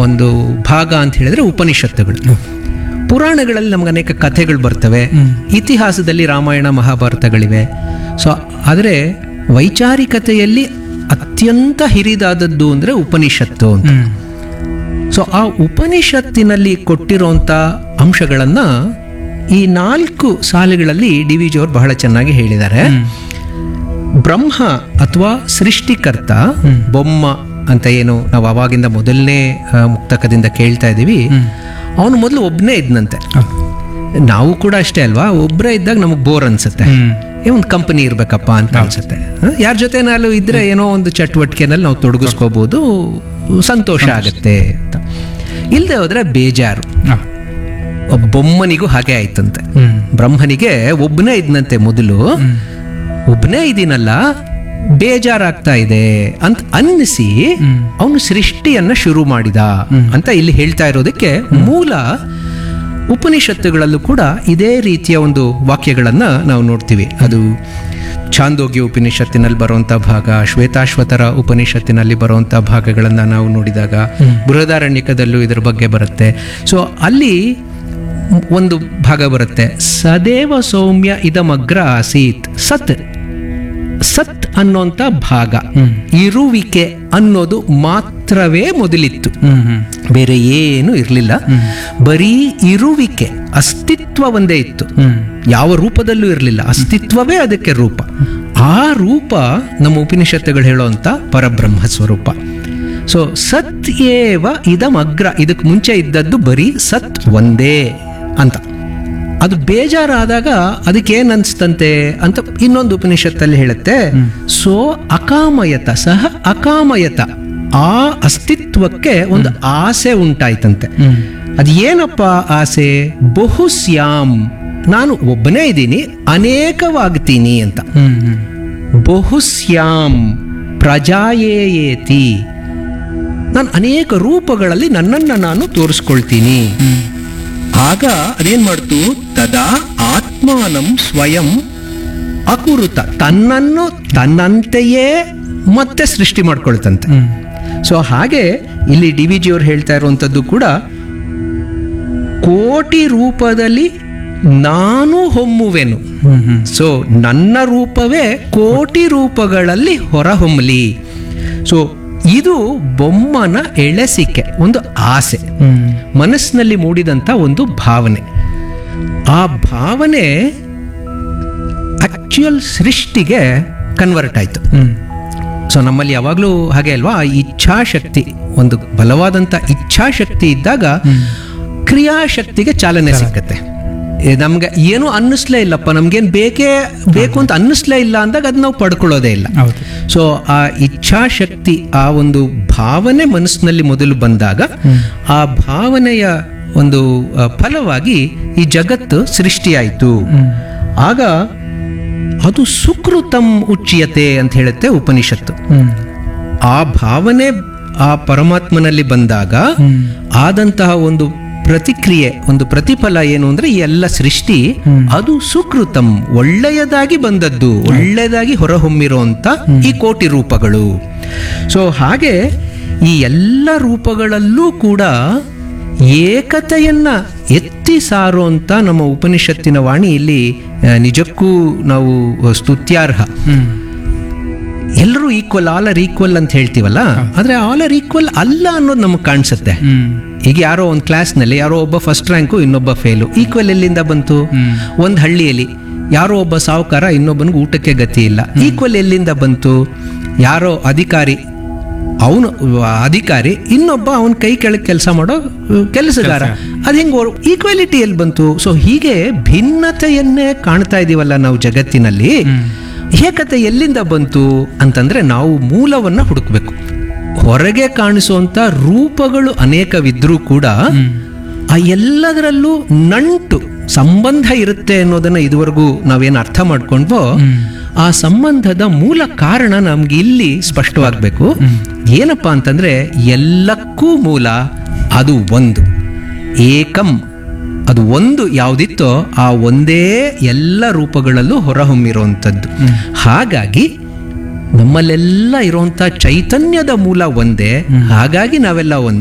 ಒಂದು ಭಾಗ ಅಂತ ಹೇಳಿದ್ರೆ ಉಪನಿಷತ್ತುಗಳು ಪುರಾಣಗಳಲ್ಲಿ ನಮ್ಗೆ ಅನೇಕ ಕಥೆಗಳು ಬರ್ತವೆ ಇತಿಹಾಸದಲ್ಲಿ ರಾಮಾಯಣ ಮಹಾಭಾರತಗಳಿವೆ ಸೊ ಆದರೆ ವೈಚಾರಿಕತೆಯಲ್ಲಿ ಅತ್ಯಂತ ಹಿರಿದಾದದ್ದು ಅಂದರೆ ಉಪನಿಷತ್ತು ಅಂತ ಹ್ಮ್ ಸೊ ಆ ಉಪನಿಷತ್ತಿನಲ್ಲಿ ಕೊಟ್ಟಿರೋಂಥ ಅಂಶಗಳನ್ನು ಈ ನಾಲ್ಕು ಸಾಲುಗಳಲ್ಲಿ ಡಿ ವಿ ಜಿಯವರು ಬಹಳ ಚೆನ್ನಾಗಿ ಹೇಳಿದ್ದಾರೆ ಬ್ರಹ್ಮ ಅಥವಾ ಸೃಷ್ಟಿಕರ್ತ ಬೊಮ್ಮ ಅಂತ ಏನು ನಾವು ಅವಾಗಿಂದ ಮೊದಲನೇ ಆ, ಮುಕ್ತಕದಿಂದ ಕೇಳ್ತಾ ಇದ್ದೀವಿ ಅವನು ಮೊದಲು ಒಬ್ಬನೇ ಇದ್ನಂತೆ ನಾವು ಕೂಡ ಅಷ್ಟೇ ಅಲ್ವಾ ಒಬ್ಬರೇ ಇದ್ದಾಗ ನಮಗೆ ಬೋರ್ ಅನ್ಸುತ್ತೆ ಹ್ಮ್ ಏ ಒಂದು ಕಂಪನಿ ಇರ್ಬೇಕಪ್ಪ ಅಂತ ಅನ್ಸುತ್ತೆ ಯಾರ ಜೊತೆ ನಾಲು ಇದ್ರೆ ಏನೋ ಒಂದು ಚಟುವಟಿಕೆನಲ್ಲಿ ನಾವು ತೊಡಗಿಸ್ಕೋಬಹುದು ಸಂತೋಷ ಆಗುತ್ತೆ ಅಂತ ಇಲ್ಲದೆ ಹೋದ್ರೆ ಬೇಜಾರು ಆ. ಒಬ್ಬ ಬೊಮ್ಮನಿಗೂ ಹಾಗೆ ಆಯ್ತಂತೆ ಹ್ಮ್ ಬ್ರಹ್ಮನಿಗೆ ಒಬ್ಬನೇ ಇದ್ನಂತೆ ಮೊದಲು ಒಬ್ಬನೇ ಇದೀನಲ್ಲ ಬೇಜಾರಾಗ್ತಾ ಇದೆ ಅಂತ ಅನ್ನಿಸಿ ಅವನು ಸೃಷ್ಟಿಯನ್ನ ಶುರು ಮಾಡಿದ ಅಂತ ಇಲ್ಲಿ ಹೇಳ್ತಾ ಇರೋದಕ್ಕೆ ಮೂಲ ಉಪನಿಷತ್ತುಗಳಲ್ಲೂ ಕೂಡ ಇದೇ ರೀತಿಯ ಒಂದು ವಾಕ್ಯಗಳನ್ನ ನಾವು ನೋಡ್ತೀವಿ ಅದು ಛಾಂದೋಗ್ಯ ಉಪನಿಷತ್ತಿನಲ್ಲಿ ಬರುವಂಥ ಭಾಗ ಶ್ವೇತಾಶ್ವತರ ಉಪನಿಷತ್ತಿನಲ್ಲಿ ಬರುವಂಥ ಭಾಗಗಳನ್ನು ನಾವು ನೋಡಿದಾಗ ಬೃಹದಾರಣ್ಯಕದಲ್ಲೂ ಇದರ ಬಗ್ಗೆ ಬರುತ್ತೆ ಸೊ ಅಲ್ಲಿ ಒಂದು ಭಾಗ ಬರುತ್ತೆ ಸದೇವ ಸೌಮ್ಯ ಇದಮಗ್ರ ಆಸೀತ್ ಸತ್ ಸತ್ ಅನ್ನೋಂಥ ಭಾಗ ಇರುವಿಕೆ ಅನ್ನೋದು ಮಾತ್ರವೇ ಮೊದಲಿತ್ತು ಹ್ಮ್ ಹ್ಮ್ ಬೇರೆ ಏನು ಇರಲಿಲ್ಲ ಬರೀ ಇರುವಿಕೆ ಅಸ್ತಿತ್ವ ಒಂದೇ ಇತ್ತು ಹ್ಮ್ ಯಾವ ರೂಪದಲ್ಲೂ ಇರಲಿಲ್ಲ ಅಸ್ತಿತ್ವವೇ ಅದಕ್ಕೆ ರೂಪ ಆ ರೂಪ ನಮ್ಮ ಉಪನಿಷತ್ತುಗಳು ಹೇಳುವಂಥ ಪರಬ್ರಹ್ಮ ಸ್ವರೂಪ ಸೊ ಸತ್ ಏವ ಇದಮಗ್ರ ಇದಕ್ಕೆ ಮುಂಚೆ ಇದ್ದದ್ದು ಬರೀ ಸತ್ ಒಂದೇ ಅಂತ ಅದು ಬೇಜಾರಾದಾಗ ಅದಕ್ಕೆ ಏನ್ ಅನ್ಸ್ತಂತೆ ಅಂತ ಇನ್ನೊಂದು ಉಪನಿಷತ್ತಲ್ಲಿ ಹೇಳುತ್ತೆ ಸೋ ಅಕಾಮಯತ ಸಹ ಅಕಾಮಯತ ಆ ಅಸ್ತಿತ್ವಕ್ಕೆ ಒಂದು ಆಸೆ ಉಂಟಾಯ್ತಂತೆ ಹ್ಮ್ ಅದು ಏನಪ್ಪ ಆಸೆ ಬಹುಸ್ಯಾಮ್ ನಾನು ಒಬ್ಬನೇ ಇದ್ದೀನಿ ಅನೇಕವಾಗ್ತೀನಿ ಅಂತ ಹ್ಮ್ ಹ್ಮ್ ಬಹುಸ್ಯಾಮ್ ಪ್ರಜಾಯೇಯೇತಿ ನಾನು ಅನೇಕ ರೂಪಗಳಲ್ಲಿ ನನ್ನನ್ನು ನಾನು ತೋರಿಸ್ಕೊಳ್ತೀನಿ ಆಗ ಅದೇನ್ ಮಾಡ್ತು ತದಾ ಆತ್ಮಾನಂ ಸ್ವಯಂ ಅಕುರುತ ತನ್ನನ್ನು ತನ್ನಂತೆಯೇ ಮತ್ತೆ ಸೃಷ್ಟಿ ಮಾಡ್ಕೊಳ್ತಂತೆ ಹ್ಮ್ ಸೊ ಹಾಗೆ ಇಲ್ಲಿ ಡಿ ವಿ ಜಿಯವ್ರು ಹೇಳ್ತಾ ಇರುವಂಥದ್ದು ಕೂಡ ಕೋಟಿ ರೂಪದಲ್ಲಿ ನಾನು ಹೊಮ್ಮುವೆನು ಹ್ಮ್ ಹ್ಮ್ ಸೊ ನನ್ನ ರೂಪವೇ ಕೋಟಿ ರೂಪಗಳಲ್ಲಿ ಹೊರಹೊಮ್ಮಲಿ ಸೊ ಇದು ಬೊಮ್ಮನ ಎಳೆಸಿಕೆ ಒಂದು ಆಸೆ ಹ್ಮ್ ಮನಸ್ಸಿನಲ್ಲಿ ಮೂಡಿದಂಥ ಒಂದು ಭಾವನೆ ಆ ಭಾವನೆ ಆಕ್ಚುಯಲ್ ಸೃಷ್ಟಿಗೆ ಕನ್ವರ್ಟ್ ಆಯಿತು ಹ್ಮ್ ಸೊ ನಮ್ಮಲ್ಲಿ ಯಾವಾಗಲೂ ಹಾಗೆ ಅಲ್ವಾ ಆ ಇಚ್ಛಾಶಕ್ತಿ ಒಂದು ಬಲವಾದಂಥ ಇಚ್ಛಾಶಕ್ತಿ ಇದ್ದಾಗ ಕ್ರಿಯಾಶಕ್ತಿಗೆ ಚಾಲನೆ ಸಿಕ್ಕತ್ತೆ ಏ, ನಮ್ಗೆ ಏನು ಅನ್ನಿಸ್ಲೇ ಇಲ್ಲಪ್ಪ ನಮ್ಗೇನು ಬೇಕೇ ಬೇಕು ಅಂತ ಅನ್ನಿಸ್ಲೇ ಇಲ್ಲ ಅಂದಾಗ ಅದು ನಾವು ಪಡ್ಕೊಳ್ಳೋದೇ ಇಲ್ಲ ಹೌದು ಸೊ ಆ ಇಚ್ಛಾಶಕ್ತಿ ಆ ಒಂದು ಭಾವನೆ ಮನಸ್ಸಿನಲ್ಲಿ ಮೊದಲು ಬಂದಾಗ ಆ ಭಾವನೆಯ ಒಂದು ಆ, ಫಲವಾಗಿ ಈ ಜಗತ್ತು ಸೃಷ್ಟಿಯಾಯಿತು ಆಗ ಅದು ಸುಕೃತಂ ಉಚ್ಯತೆ ಅಂತ ಹೇಳುತ್ತೆ ಉಪನಿಷತ್ತು ಹ್ಮ್ ಆ ಭಾವನೆ ಆ ಪರಮಾತ್ಮನಲ್ಲಿ ಬಂದಾಗ ಆದಂತಹ ಒಂದು ಪ್ರತಿಕ್ರಿಯೆ ಒಂದು ಪ್ರತಿಫಲ ಏನು ಅಂದ್ರೆ ಈ ಎಲ್ಲ ಸೃಷ್ಟಿ ಅದು ಸುಕೃತಂ ಒಳ್ಳೆಯದಾಗಿ ಬಂದದ್ದು ಒಳ್ಳೆಯದಾಗಿ ಹೊರಹೊಮ್ಮಿರುವಂತ ಈ ಕೋಟಿ ರೂಪಗಳು ಸೊ ಹಾಗೆ ಈ ಎಲ್ಲ ರೂಪಗಳಲ್ಲೂ ಕೂಡ ಏಕತೆಯನ್ನ ಎತ್ತಿ ಸಾರುವಂತ ನಮ್ಮ ಉಪನಿಷತ್ತಿನ ವಾಣಿ ಇಲ್ಲಿ ಆ, ನಿಜಕ್ಕೂ ನಾವು ಸ್ತುತ್ಯಾರ್ಹ ಹ್ಮ್ ಎಲ್ಲರೂ ಈಕ್ವಲ್ ಆಲ್ ಆರ್ ಈಕ್ವಲ್ ಅಂತ ಹೇಳ್ತೀವಲ್ಲ ಆದ್ರೆ ಆಲ್ ಆರ್ ಈಕ್ವಲ್ ಅಲ್ಲ ಅನ್ನೋದು ನಮಗೆ ಕಾಣಿಸುತ್ತೆ ಹ್ಮ್ ಈಗ ಯಾರೋ ಒಂದು ಕ್ಲಾಸ್ನಲ್ಲಿ ಯಾರೋ ಒಬ್ಬ ಫಸ್ಟ್ ರ್ಯಾಂಕು ಇನ್ನೊಬ್ಬ ಫೇಲು ಈಕ್ವಲ್ ಎಲ್ಲಿಂದ ಬಂತು ಒಂದು ಹಳ್ಳಿಯಲ್ಲಿ ಯಾರೋ ಒಬ್ಬ ಸಾಹುಕಾರ ಇನ್ನೊಬ್ಬನಿಗೆ ಊಟಕ್ಕೆ ಗತಿ ಇಲ್ಲ ಈಕ್ವಲ್ ಎಲ್ಲಿಂದ ಬಂತು ಯಾರೋ ಅಧಿಕಾರಿ ಅವನು ಅಧಿಕಾರಿ ಇನ್ನೊಬ್ಬ ಅವನ ಕೈ ಕೆಳಗೆ ಕೆಲಸ ಮಾಡೋ ಕೆಲಸಗಾರ ಅದು ಹೆಂಗೆ ಈಕ್ವಾಲಿಟಿ ಎಲ್ಲಿ ಬಂತು ಸೊ ಹೀಗೆ ಭಿನ್ನತೆಯನ್ನೇ ಕಾಣ್ತಾ ಇದೀವಲ್ಲ ನಾವು ಜಗತ್ತಿನಲ್ಲಿ ಏಕತೆ ಎಲ್ಲಿಂದ ಬಂತು ಅಂತಂದ್ರೆ ನಾವು ಮೂಲವನ್ನ ಹುಡುಕ್ಬೇಕು ಹೊರಗೆ ಕಾಣಿಸುವಂತ ರೂಪಗಳು ಅನೇಕವಿದ್ರೂ ಕೂಡ ಆ ಎಲ್ಲದರಲ್ಲೂ ನಂಟು ಸಂಬಂಧ ಇರುತ್ತೆ ಅನ್ನೋದನ್ನ ಇದುವರೆಗೂ ನಾವೇನು ಅರ್ಥ ಮಾಡ್ಕೊಂಡ್ವೋ ಆ ಸಂಬಂಧದ ಮೂಲ ಕಾರಣ ನಮ್ಗೆ ಇಲ್ಲಿ ಸ್ಪಷ್ಟವಾಗಬೇಕು ಏನಪ್ಪಾ ಅಂತಂದ್ರೆ ಎಲ್ಲಕ್ಕೂ ಮೂಲ ಅದು ಒಂದು ಏಕಂ ಅದು ಒಂದು ಯಾವುದಿತ್ತೋ ಆ ಒಂದೇ ಎಲ್ಲ ರೂಪಗಳಲ್ಲೂ ಹೊರಹೊಮ್ಮಿರುವಂಥದ್ದು ಹಾಗಾಗಿ ನಮ್ಮಲ್ಲೆಲ್ಲ ಇರುವಂಥ ಚೈತನ್ಯದ ಮೂಲ ಒಂದೇ ಹಾಗಾಗಿ ನಾವೆಲ್ಲ ಒಂದೇ